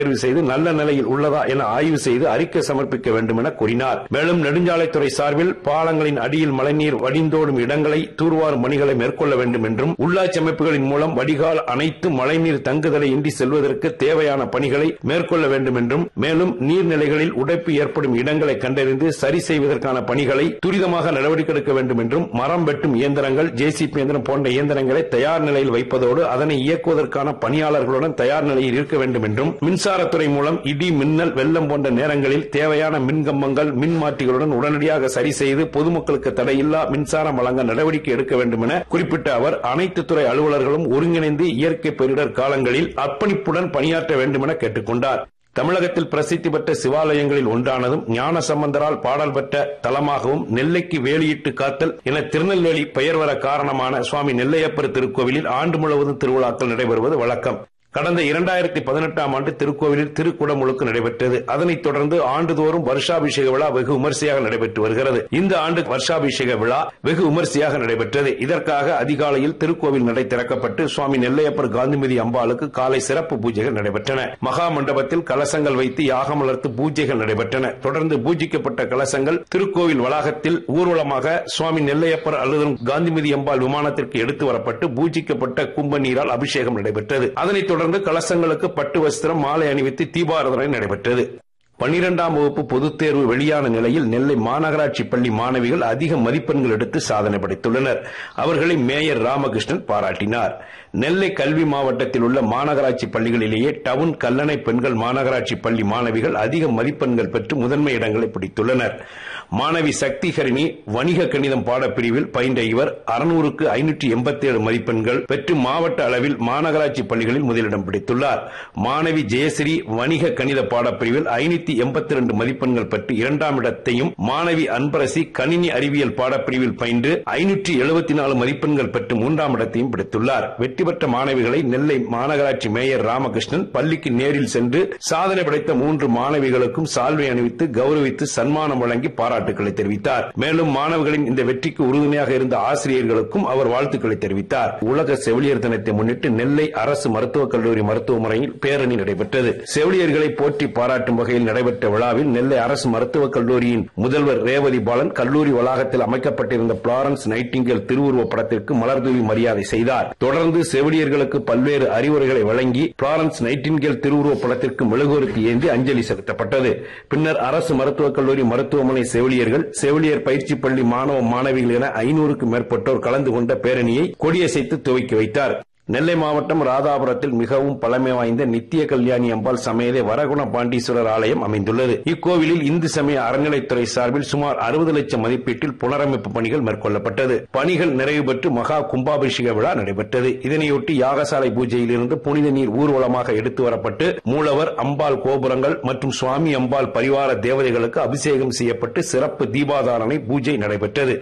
தேர்வு செய்து நல்ல நிலையில் உள்ளதா என ஆய்வு செய்து அறிக்கை சமர்ப்பிக்க வேண்டும் என கூறினார் மேலும் நெடுஞ்சாலைத்துறை சார்பில் பாலங்களின் அடியில் மழைநீர் வடிந்தோடும் இடங்களை தூர்வாரும் பணிகளை மேற்கொள்ள வேண்டும் என்றும் உள்ளாட்சி அமைப்புகளின் மூலம் வடிகால் அனைத்து மழைநீர் தங்குதலை இன்றி செல்வதற்கு தேவையான பணிகளை மேற்கொள்ள வேண்டும் என்றும் மேலும் நீர்நிலைகளில் உடைப்பு ஏற்படும் இடங்களை கண்டறிந்து சரி செய்வதற்கான பணிகளை துரிதமாக நடவடிக்கை எடுக்க வேண்டும் என்றும் மரம் வெட்டும் இயந்திரங்கள் ஜேசிபி இயந்திரம் போன்ற இயந்திரங்களை தயார் நிலையில் வைப்பதோடு அதனை இயக்குவதற்கான பணியாளர்களுடன் தயார் நிலையில் இருக்க வேண்டும் என்றும் மின்சாரத்துறை மூலம் இடி மின்னல் வெள்ளம் போன்ற நேரங்களில் தேவையான மின்கம்பங்கள் மின்மாற்றிகளுடன் உடனடியாக சரி செய்து பொதுமக்களுக்கு தடையில்லா மின்சாரம் வழங்க நடவடிக்கை எடுக்க வேண்டும் என குறிப்பிட்ட அவர் அனைத்து துறை அலுவலர்களும் ஒருங்கிணைந்து இயற்கை பேரிடர் காலங்களில் அர்ப்பணிப்புடன் பணியாற்ற வேண்டும் என கேட்டுக் கொண்டார் தமிழகத்தில் பிரசித்தி பெற்ற சிவாலயங்களில் ஒன்றானதும் ஞான சம்பந்தரால் பாடல் பெற்ற தலமாகவும் நெல்லைக்கு வேலியிட்டு காத்தல் என திருநெல்வேலி பெயர் வர காரணமான சுவாமி நெல்லையப்பர் திருக்கோவிலில் ஆண்டு முழுவதும் திருவிழாக்கள் நடைபெறுவது வழக்கம் கடந்த இரண்டாயிரத்தி பதினெட்டாம் ஆண்டு திருக்கோவிலில் திருக்குடமுழுக்கு நடைபெற்றது அதனைத் தொடர்ந்து ஆண்டுதோறும் வருஷாபிஷேக விழா வெகு விமரிசையாக நடைபெற்று வருகிறது இந்த ஆண்டு வருஷாபிஷேக விழா வெகு விமரிசையாக நடைபெற்றது இதற்காக அதிகாலையில் திருக்கோவில் நடை திறக்கப்பட்டு சுவாமி நெல்லையப்பர் காந்திமதி அம்பாளுக்கு காலை சிறப்பு பூஜைகள் நடைபெற்றன மகா மண்டபத்தில் கலசங்கள் வைத்து யாகம் வளர்த்து பூஜைகள் நடைபெற்றன தொடர்ந்து பூஜிக்கப்பட்ட கலசங்கள் திருக்கோவில் வளாகத்தில் ஊர்வலமாக சுவாமி நெல்லையப்பர் அல்லது காந்திமதி அம்பாள் விமானத்திற்கு எடுத்து வரப்பட்டு பூஜிக்கப்பட்ட கும்ப நீரால் அபிஷேகம் நடைபெற்றது அதனைத் தொடர்ந்து கலசங்களுக்கு பட்டு வஸ்திரம் மாலை அணிவித்து தீபாராதனை நடைபெற்றது பனிரெண்டாம் வகுப்பு பொதுத் தேர்வு வெளியான நிலையில் நெல்லை மாநகராட்சி பள்ளி மாணவிகள் அதிக மதிப்பெண்கள் எடுத்து சாதனை படைத்துள்ளனர் அவர்களை மேயர் ராமகிருஷ்ணன் பாராட்டினார் நெல்லை கல்வி மாவட்டத்தில் உள்ள மாநகராட்சி பள்ளிகளிலேயே டவுன் கல்லணை பெண்கள் மாநகராட்சி பள்ளி மாணவிகள் அதிக மதிப்பெண்கள் பெற்று முதன்மை இடங்களை பிடித்துள்ளனர் மாணவி சக்தி ஹரிணி வணிக கணிதம் பாடப்பிரிவில் பயின்ற இவர் அறுநூறுக்கு ஐநூற்றி எண்பத்தி ஏழு மதிப்பெண்கள் பெற்று மாவட்ட அளவில் மாநகராட்சி பள்ளிகளில் முதலிடம் பிடித்துள்ளார் மாணவி ஜெயஸ்ரீ வணிக கணித பாடப்பிரிவில் ஐநூத்தி எண்பத்தி ரெண்டு மதிப்பெண்கள் பெற்று இரண்டாம் இடத்தையும் மாணவி அன்பரசி கணினி அறிவியல் பாடப்பிரிவில் பயின்று ஐநூற்றி எழுபத்தி நாலு மதிப்பெண்கள் பெற்று மூன்றாம் இடத்தையும் பிடித்துள்ளார் வெற்றி பெற்ற மாணவிகளை நெல்லை மாநகராட்சி மேயர் ராமகிருஷ்ணன் பள்ளிக்கு நேரில் சென்று சாதனை படைத்த மூன்று மாணவிகளுக்கும் சால்வை அணிவித்து கௌரவித்து சன்மானம் வழங்கி பாராட்டுக்களை தெரிவித்தார் மேலும் மாணவர்களின் இந்த வெற்றிக்கு உறுதுணையாக இருந்த ஆசிரியர்களுக்கும் அவர் வாழ்த்துக்களை தெரிவித்தார் உலக செவிலியர் தினத்தை முன்னிட்டு நெல்லை அரசு மருத்துவக் கல்லூரி மருத்துவமனையில் பேரணி நடைபெற்றது செவிலியர்களை போற்றி பாராட்டும் வகையில் நடைபெற்ற விழாவில் நெல்லை அரசு மருத்துவக் கல்லூரியின் முதல்வர் ரேவதி பாலன் கல்லூரி வளாகத்தில் அமைக்கப்பட்டிருந்த பிளாரன்ஸ் நைட்டிங்கல் திருவுருவப் படத்திற்கு மலர்தூவி மரியாதை செய்தார் தொடர்ந்து செவிலியர்களுக்கு பல்வேறு அறிவுரைகளை வழங்கி பிளாரன்ஸ் நைட்டிங்கல் திருவுருவப் படத்திற்கு மெழுகுவர்த்தி ஏந்தி அஞ்சலி செலுத்தப்பட்டது பின்னர் அரசு மருத்துவக் கல்லூரி மருத்துவமனை செவிலியர்கள் செவிலியர் பயிற்சி பள்ளி மாணவ மாணவிகள் என ஐநூறுக்கும் மேற்பட்டோர் கலந்து கொண்ட பேரணியை கொடியசைத்து துவக்கி வைத்தார் நெல்லை மாவட்டம் ராதாபுரத்தில் மிகவும் பழமை வாய்ந்த நித்திய கல்யாணி அம்பாள் சமேத வரகுண பாண்டீஸ்வரர் ஆலயம் அமைந்துள்ளது இக்கோவிலில் இந்து சமய அறநிலைத்துறை சார்பில் சுமார் அறுபது லட்சம் மதிப்பீட்டில் புனரமைப்பு பணிகள் மேற்கொள்ளப்பட்டது பணிகள் நிறைவு பெற்று மகா கும்பாபிஷேக விழா நடைபெற்றது இதனையொட்டி யாகசாலை பூஜையிலிருந்து புனித நீர் ஊர்வலமாக எடுத்து வரப்பட்டு மூலவர் அம்பாள் கோபுரங்கள் மற்றும் சுவாமி அம்பாள் பரிவார தேவதைகளுக்கு அபிஷேகம் செய்யப்பட்டு சிறப்பு தீபாதாரணை பூஜை நடைபெற்றது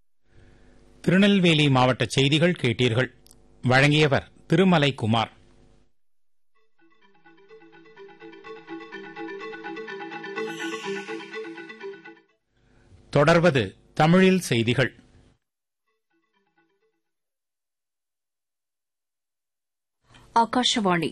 திருநெல்வேலி மாவட்ட செய்திகள் கேட்டீர்கள் வழங்கியவர் திருமலை குமார் தொடர்வது தமிழில் செய்திகள் ஆகாஷவாணி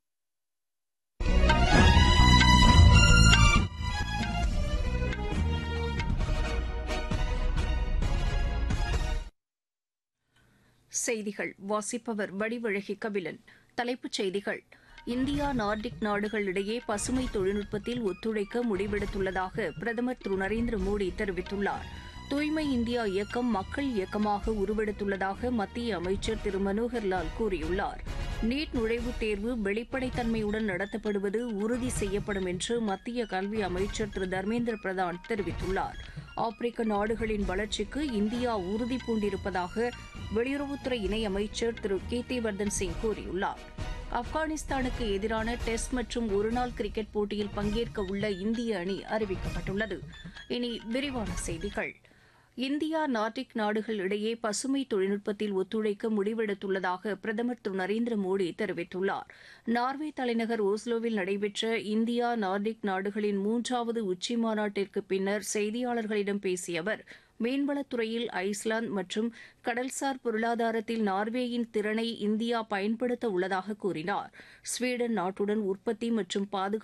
செய்திகள் வாசிப்பவர் வடிவழகி கபிலன் தலைப்புச் செய்திகள் இந்தியா நார்டிக் நாடுகள் இடையே பசுமை தொழில்நுட்பத்தில் ஒத்துழைக்க முடிவெடுத்துள்ளதாக பிரதமர் திரு நரேந்திர மோடி தெரிவித்துள்ளார் தூய்மை இந்தியா இயக்கம் மக்கள் இயக்கமாக உருவெடுத்துள்ளதாக மத்திய அமைச்சர் திரு மனோகர் லால் கூறியுள்ளார் நீட் நுழைவுத் தேர்வு வெளிப்படைத்தன்மையுடன் நடத்தப்படுவது உறுதி செய்யப்படும் என்று மத்திய கல்வி அமைச்சர் திரு தர்மேந்திர பிரதான் தெரிவித்துள்ளார் ஆப்பிரிக்க நாடுகளின் வளர்ச்சிக்கு இந்தியா உறுதி பூண்டிருப்பதாக வெளியுறவுத்துறை இணையமைச்சர் திரு கீர்த்திவர்தன் சிங் கூறியுள்ளார் ஆப்கானிஸ்தானுக்கு எதிரான டெஸ்ட் மற்றும் ஒருநாள் கிரிக்கெட் போட்டியில் பங்கேற்க உள்ள இந்திய அணி அறிவிக்கப்பட்டுள்ளது இனி விரிவான செய்திகள் இந்தியா நார்டிக் நாடுகள் இடையே பசுமை தொழில்நுட்பத்தில் ஒத்துழைக்க முடிவெடுத்துள்ளதாக பிரதமர் திரு நரேந்திர மோடி தெரிவித்துள்ளார் நார்வே தலைநகர் ஓஸ்லோவில் நடைபெற்ற இந்தியா நார்டிக் நாடுகளின் மூன்றாவது உச்சி மாநாட்டிற்கு பின்னர் செய்தியாளர்களிடம் பேசிய அவர் மீன்வளத்துறையில் ஐஸ்லாந்து மற்றும் கடல்சார் பொருளாதாரத்தில் நார்வேயின் திறனை இந்தியா பயன்படுத்த உள்ளதாக கூறினார் ஸ்வீடன் நாட்டுடன் உற்பத்தி மற்றும் பாதுகாப்பு